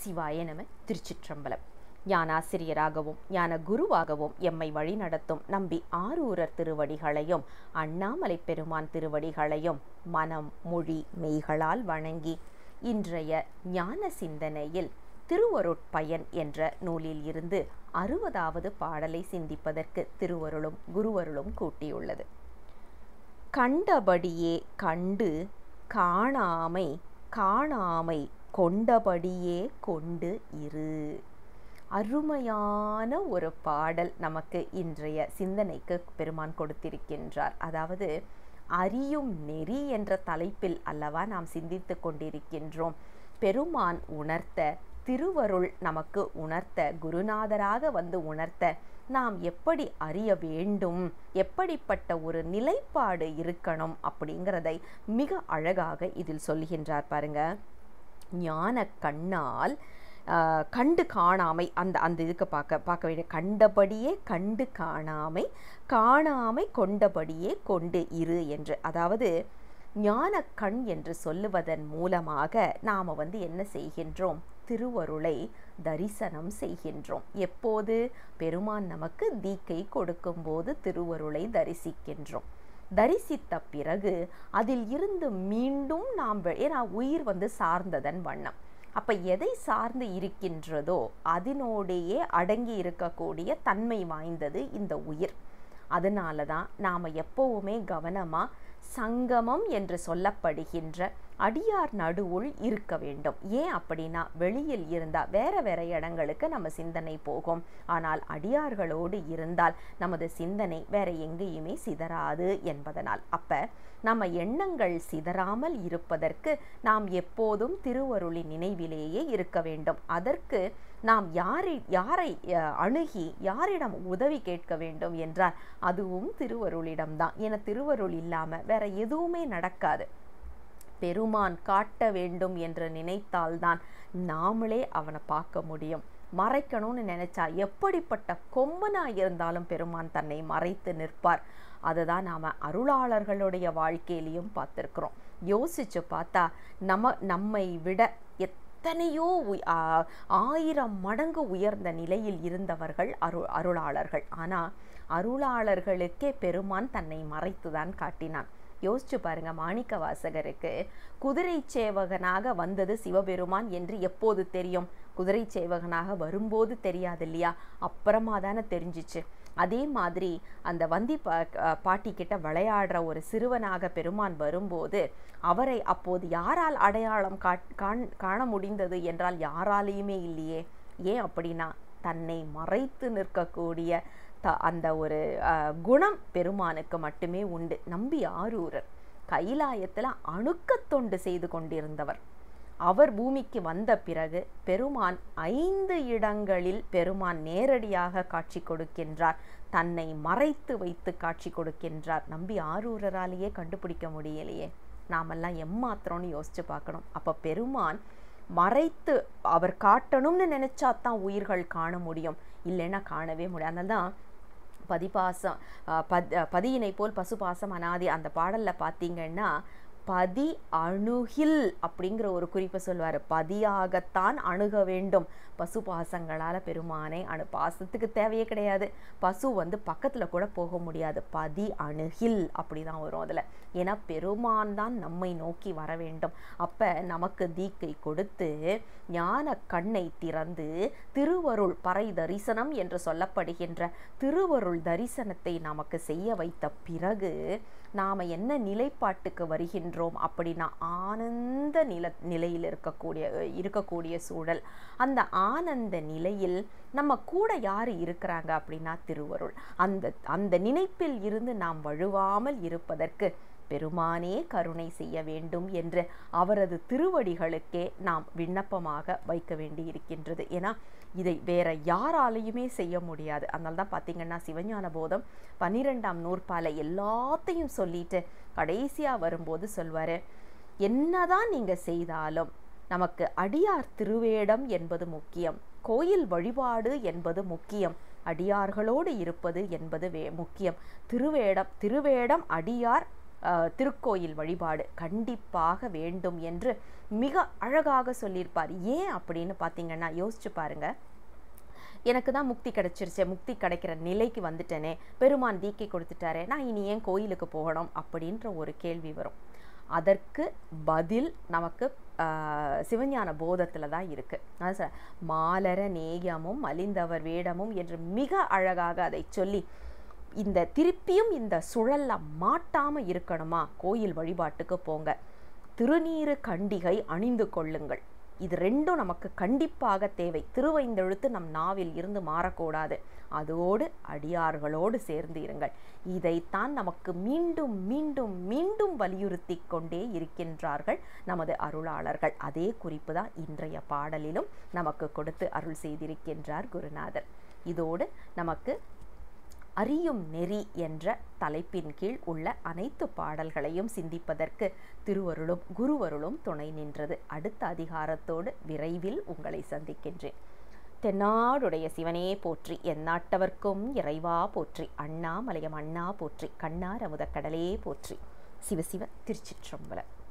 சிவாய நம திருச்சிற்றம்பலம் ஞானாசிரியராகவும் ஞான குருவாகவும் எம்மை வழிநடத்தும் நம்பி ஆரூரர் திருவடிகளையும் அண்ணாமலை பெருமான் திருவடிகளையும் மனம் மொழி மெய்களால் வணங்கி இன்றைய ஞான சிந்தனையில் திருவருட்பயன் என்ற நூலில் இருந்து அறுபதாவது பாடலை சிந்திப்பதற்கு திருவருளும் குருவருளும் கூட்டியுள்ளது கண்டபடியே கண்டு காணாமை காணாமை கொண்டபடியே கொண்டு இரு அருமையான ஒரு பாடல் நமக்கு இன்றைய சிந்தனைக்கு பெருமான் கொடுத்திருக்கின்றார் அதாவது அறியும் நெறி என்ற தலைப்பில் அல்லவா நாம் சிந்தித்து கொண்டிருக்கின்றோம் பெருமான் உணர்த்த திருவருள் நமக்கு உணர்த்த குருநாதராக வந்து உணர்த்த நாம் எப்படி அறிய வேண்டும் எப்படிப்பட்ட ஒரு நிலைப்பாடு இருக்கணும் அப்படிங்கிறதை மிக அழகாக இதில் சொல்கின்றார் பாருங்க ஞான கண்ணால் கண்டு காணாமை அந்த அந்த இதுக்கு பார்க்க பார்க்க வேண்டிய கண்டபடியே கண்டு காணாமை காணாமை கொண்டபடியே கொண்டு இரு என்று அதாவது ஞான கண் என்று சொல்லுவதன் மூலமாக நாம் வந்து என்ன செய்கின்றோம் திருவருளை தரிசனம் செய்கின்றோம் எப்போது பெருமான் நமக்கு தீக்கை கொடுக்கும்போது திருவருளை தரிசிக்கின்றோம் தரிசித்த பிறகு அதில் இருந்து மீண்டும் நாம் ஏன்னா உயிர் வந்து சார்ந்ததன் வண்ணம் அப்ப எதை சார்ந்து இருக்கின்றதோ அதனோடையே அடங்கி இருக்கக்கூடிய தன்மை வாய்ந்தது இந்த உயிர் அதனால தான் நாம் எப்போவுமே கவனமாக சங்கமம் என்று சொல்லப்படுகின்ற அடியார் நடுவுள் இருக்க வேண்டும் ஏன் அப்படின்னா வெளியில் இருந்தால் வேற வேற இடங்களுக்கு நம்ம சிந்தனை போகும் ஆனால் அடியார்களோடு இருந்தால் நமது சிந்தனை வேற எங்கேயுமே சிதறாது என்பதனால் அப்ப நம்ம எண்ணங்கள் சிதறாமல் இருப்பதற்கு நாம் எப்போதும் திருவருளின் நினைவிலேயே இருக்க வேண்டும் அதற்கு நாம் யாரை யாரை அணுகி யாரிடம் உதவி கேட்க வேண்டும் என்றால் அதுவும் திருவருளிடம்தான் என திருவருள் இல்லாமல் வேற எதுவுமே நடக்காது பெருமான் காட்ட வேண்டும் என்று நினைத்தால்தான் நாமளே அவனை பார்க்க முடியும் மறைக்கணும்னு நினைச்சா எப்படிப்பட்ட கொம்பனா இருந்தாலும் பெருமான் தன்னை மறைத்து நிற்பார் அதுதான் நாம் அருளாளர்களுடைய வாழ்க்கையிலையும் பார்த்துருக்குறோம் யோசிச்சு பார்த்தா நம்ம நம்மை விட எத்தனையோ ஆயிரம் மடங்கு உயர்ந்த நிலையில் இருந்தவர்கள் அரு அருளாளர்கள் ஆனால் அருளாளர்களுக்கே பெருமான் தன்னை மறைத்துதான் காட்டினான் யோசிச்சு பாருங்க மாணிக்க வாசகருக்கு குதிரை சேவகனாக வந்தது சிவபெருமான் என்று எப்போது தெரியும் குதிரை சேவகனாக வரும்போது தெரியாது இல்லையா அப்புறமா தானே தெரிஞ்சிச்சு அதே மாதிரி அந்த வந்தி பா பாட்டி கிட்ட விளையாடுற ஒரு சிறுவனாக பெருமான் வரும்போது அவரை அப்போது யாரால் அடையாளம் காண முடிந்தது என்றால் யாராலையுமே இல்லையே ஏன் அப்படின்னா தன்னை மறைத்து நிற்கக்கூடிய த அந்த ஒரு குணம் பெருமானுக்கு மட்டுமே உண்டு நம்பி ஆரூரர் கைலாயத்தில் அணுக்க தொண்டு செய்து கொண்டிருந்தவர் அவர் பூமிக்கு வந்த பிறகு பெருமான் ஐந்து இடங்களில் பெருமான் நேரடியாக காட்சி கொடுக்கின்றார் தன்னை மறைத்து வைத்து காட்சி கொடுக்கின்றார் நம்பி ஆரூரராலேயே கண்டுபிடிக்க முடியலையே நாமெல்லாம் எம்மாத்திரம்னு யோசிச்சு பார்க்கணும் அப்போ பெருமான் மறைத்து அவர் காட்டணும்னு நினைச்சா தான் உயிர்கள் காண முடியும் இல்லைன்னா காணவே முடியாது அதனால தான் பதிபாசம் பத் பதியினை போல் பசுபாசம் அனாதி அந்த பாடலில் பார்த்தீங்கன்னா பதி அணுகில் அப்படிங்கிற ஒரு குறிப்பை சொல்வார் பதியாகத்தான் அணுக வேண்டும் பசு பாசங்களால் பெருமானை அணு பாசத்துக்கு தேவையே கிடையாது பசு வந்து பக்கத்தில் கூட போக முடியாது பதி அணுகில் அப்படி தான் வரும் அதில் ஏன்னா பெருமான் தான் நம்மை நோக்கி வர வேண்டும் அப்போ நமக்கு தீக்கை கொடுத்து ஞான கண்ணை திறந்து திருவருள் பறை தரிசனம் என்று சொல்லப்படுகின்ற திருவருள் தரிசனத்தை நமக்கு செய்ய வைத்த பிறகு நாம் என்ன நிலைப்பாட்டுக்கு வருகின்றோம் அப்படின்னா ஆனந்த நில நிலையில் இருக்கக்கூடிய இருக்கக்கூடிய சூழல் அந்த ஆனந்த நிலையில் நம்ம கூட யார் இருக்கிறாங்க அப்படின்னா திருவருள் அந்த அந்த நினைப்பில் இருந்து நாம் வழுவாமல் இருப்பதற்கு பெருமானே கருணை செய்ய வேண்டும் என்று அவரது திருவடிகளுக்கே நாம் விண்ணப்பமாக வைக்க வேண்டி இருக்கின்றது ஏன்னா இதை வேற யாராலையுமே செய்ய முடியாது அதனால தான் பார்த்தீங்கன்னா சிவஞான போதம் பன்னிரெண்டாம் நூற்பால எல்லாத்தையும் சொல்லிட்டு கடைசியாக வரும்போது சொல்வார் என்னதான் நீங்கள் செய்தாலும் நமக்கு அடியார் திருவேடம் என்பது முக்கியம் கோயில் வழிபாடு என்பது முக்கியம் அடியார்களோடு இருப்பது என்பது வே முக்கியம் திருவேடம் திருவேடம் அடியார் அஹ், திருக்கோயில் வழிபாடு கண்டிப்பாக வேண்டும் என்று மிக அழகாக சொல்லியிருப்பார் ஏன் அப்படின்னு பார்த்தீங்கன்னா யோசிச்சு பாருங்க எனக்கு தான் முக்தி கிடைச்சிருச்சே முக்தி கிடைக்கிற நிலைக்கு வந்துட்டேனே பெருமான் தீக்கை கொடுத்துட்டாரே நான் இனி ஏன் கோயிலுக்கு போகணும் அப்படின்ற ஒரு கேள்வி வரும் அதற்கு பதில் நமக்கு ஆஹ், சிவஞான போதத்தில் தான் இருக்கு அதான் சார் மாலர நேயமும் மலிந்தவர் வேடமும் என்று மிக அழகாக அதை சொல்லி இந்த திருப்பியும் இந்த சுழல்ல மாட்டாம இருக்கணுமா கோயில் வழிபாட்டுக்கு போங்க திருநீறு கண்டிகை அணிந்து கொள்ளுங்கள் இது ரெண்டும் நமக்கு கண்டிப்பாக தேவை திருவைந்தெழுத்து நம் நாவில் இருந்து மாறக்கூடாது அதோடு அடியார்களோடு சேர்ந்து இருங்கள் இதைத்தான் நமக்கு மீண்டும் மீண்டும் மீண்டும் வலியுறுத்தி கொண்டே இருக்கின்றார்கள் நமது அருளாளர்கள் அதே குறிப்பு தான் இன்றைய பாடலிலும் நமக்கு கொடுத்து அருள் செய்திருக்கின்றார் குருநாதர் இதோடு நமக்கு அறியும் நெறி என்ற தலைப்பின் கீழ் உள்ள அனைத்து பாடல்களையும் சிந்திப்பதற்கு திருவருளும் குருவருளும் துணை நின்றது அடுத்த அதிகாரத்தோடு விரைவில் உங்களை சந்திக்கின்றேன் தென்னாடுடைய சிவனே போற்றி எந்நாட்டவர்க்கும் இறைவா போற்றி அண்ணாமலையம் அண்ணா போற்றி கண்ணார் அமுத கடலே போற்றி சிவசிவ திருச்சிற்றம்பலம்